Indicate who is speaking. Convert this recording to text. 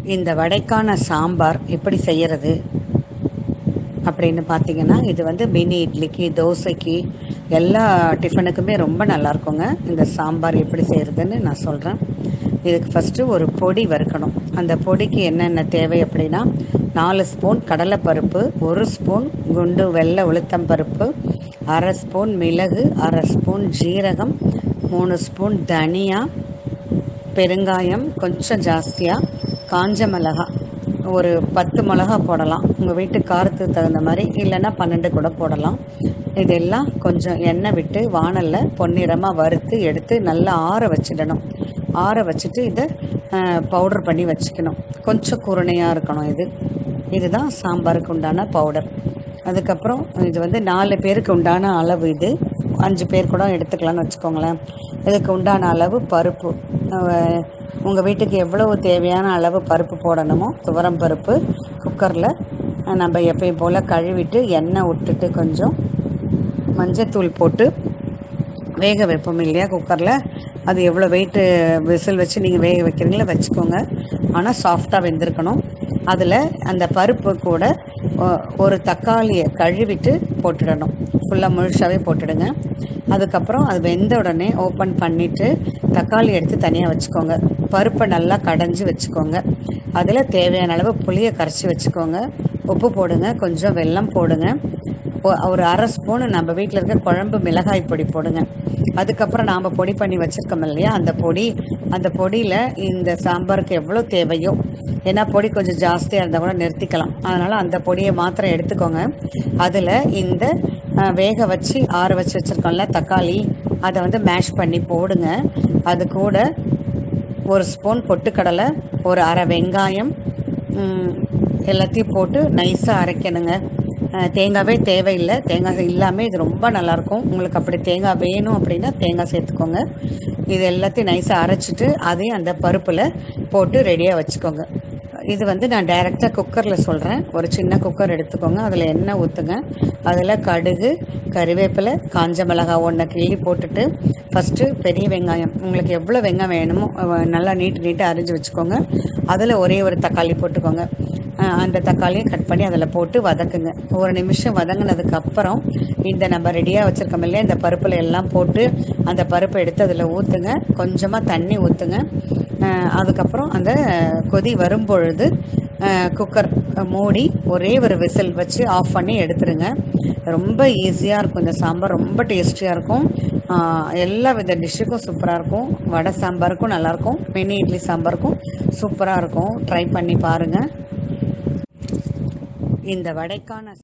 Speaker 1: இந்த வடைக்கான சாம்பார் எப்படி செய்யறது அப்படின்னு பார்த்தீங்கன்னா இது வந்து மினி இட்லிக்கு தோசைக்கு எல்லா டிஃபனுக்குமே ரொம்ப நல்லா இருக்குங்க இந்த சாம்பார் எப்படி செய்யறதுன்னு நான் சொல்கிறேன் இதுக்கு ஃபஸ்ட்டு ஒரு பொடி வறுக்கணும் அந்த பொடிக்கு என்னென்ன தேவை அப்படின்னா நாலு ஸ்பூன் கடலைப்பருப்பு ஒரு ஸ்பூன் குண்டு வெள்ளை உளுத்தம் பருப்பு அரை ஸ்பூன் மிளகு அரை ஸ்பூன் ஜீரகம் மூணு ஸ்பூன் தனியா பெருங்காயம் கொஞ்சம் ஜாஸ்தியாக காஞ்ச மிளகாய் ஒரு பத்து மிளகா போடலாம் உங்கள் வீட்டு காரத்துக்கு தகுந்த மாதிரி இல்லைன்னா பன்னெண்டு கூட போடலாம் இதெல்லாம் கொஞ்சம் எண்ணெய் விட்டு வானலில் பொன்னிறமாக வறுத்து எடுத்து நல்லா ஆற வச்சிடணும் ஆற வச்சுட்டு இதை பவுடர் பண்ணி வச்சுக்கணும் கொஞ்சம் குருணையாக இருக்கணும் இது இதுதான் சாம்பாருக்கு உண்டான பவுடர் அதுக்கப்புறம் இது வந்து நாலு பேருக்கு உண்டான அளவு இது அஞ்சு பேர் கூட எடுத்துக்கலாம்னு வச்சுக்கோங்களேன் இதுக்கு உண்டான அளவு பருப்பு உங்கள் வீட்டுக்கு எவ்வளவு தேவையான அளவு பருப்பு போடணுமோ துவரம் பருப்பு குக்கரில் நம்ம எப்பயும் போல் கழுவிட்டு எண்ணெய் விட்டுட்டு கொஞ்சம் மஞ்சத்தூள் போட்டு வேக வைப்போம் இல்லையா குக்கரில் அது எவ்வளோ வெயிட்டு விசில் வச்சு நீங்கள் வேக வைக்கிறீங்களோ வச்சுக்கோங்க ஆனால் சாஃப்டாக வெந்திருக்கணும் அதில் அந்த பருப்பு கூட ஒ- ஒரு தக்காளியை கழுவிட்டு போட்டுடணும் ஃபுல்லாக முழுசாகவே போட்டுடுங்க அதுக்கப்புறம் அது வெந்த உடனே ஓப்பன் பண்ணிவிட்டு தக்காளி எடுத்து தனியாக வச்சுக்கோங்க பருப்பை நல்லா கடைஞ்சி வச்சுக்கோங்க அதில் தேவையான அளவு புளியை கரைச்சி வச்சுக்கோங்க உப்பு போடுங்க கொஞ்சம் வெல்லம் போடுங்க ஒ- ஒரு அரை ஸ்பூன் நம்ம வீட்டில் இருக்க குழம்பு மிளகாய் பொடி போடுங்க அதுக்கப்புறம் நாம் பொடி பண்ணி வச்சுருக்கோம் இல்லையா அந்த பொடி அந்த பொடியில் இந்த சாம்பாருக்கு எவ்வளோ தேவையோ ஏன்னா பொடி கொஞ்சம் ஜாஸ்தியாக இருந்தால் கூட நிறுத்திக்கலாம் அதனால் அந்த பொடியை மாத்திரம் எடுத்துக்கோங்க அதில் இந்த அஹ், வேக வச்சு ஆற வச்சு வச்சுருக்கோம்ல தக்காளி அதை வந்து மேஷ் பண்ணி போடுங்க அது கூட ஒரு ஸ்பூன் பொட்டுக்கடலை ஒரு அரை வெங்காயம் ம், எல்லாத்தையும் போட்டு நைஸாக அரைக்கணுங்க அஹ், தேங்காவே தேவையில்லை தேங்காய் இல்லாமல் இது ரொம்ப நல்லாயிருக்கும் உங்களுக்கு அப்படி தேங்காய் வேணும் அப்படின்னா தேங்காய் சேர்த்துக்கோங்க இது எல்லாத்தையும் நைஸாக அரைச்சிட்டு அதையும் அந்த பருப்பில் போட்டு ரெடியாக வச்சுக்கோங்க இது வந்து நான் டைரெக்டாக குக்கரில் சொல்கிறேன் ஒரு சின்ன குக்கர் எடுத்துக்கோங்க அதில் எண்ணெய் ஊற்றுங்க அதில் கடுகு கறிவேப்பிலை காஞ்ச மிளகாய் ஒன்றை கிள்ளி போட்டுட்டு ஃபஸ்ட்டு பெரிய வெங்காயம் உங்களுக்கு எவ்வளோ வெங்காயம் வேணுமோ அஹ் நல்லா நீட்டு நீட்டாக அரிஞ்சு வச்சுக்கோங்க அதில் ஒரே ஒரு தக்காளி போட்டுக்கோங்க அஹ் அந்த தக்காளியை கட் பண்ணி அதில் போட்டு வதக்குங்க ஒரு நிமிஷம் வதங்கினதுக்கு அப்புறம் இந்த நம்ம ரெடியாக வச்சுருக்கோம் இல்லையா இந்த பருப்பில் எல்லாம் போட்டு அந்த பருப்பை எடுத்து அதில் ஊற்றுங்க கொஞ்சமாக தண்ணி ஊற்றுங்க அஹ் அதுக்கப்புறம் அந்த கொதி வரும்பொழுது அஹ் குக்கர் மூடி ஒரே ஒரு விசில் வச்சு ஆஃப் பண்ணி எடுத்துருங்க ரொம்ப ஈஸியாக இருக்கும் இந்த சாம்பார் ரொம்ப டேஸ்டியாக இருக்கும் அஹ் எல்லா வித டிஷ்ஷுக்கும் சூப்பராக இருக்கும் வடை சாம்பாருக்கும் நல்லாயிருக்கும் மினி இட்லி சாம்பாருக்கும் சூப்பராக இருக்கும் ட்ரை பண்ணி பாருங்கள் இந்த வடைக்கான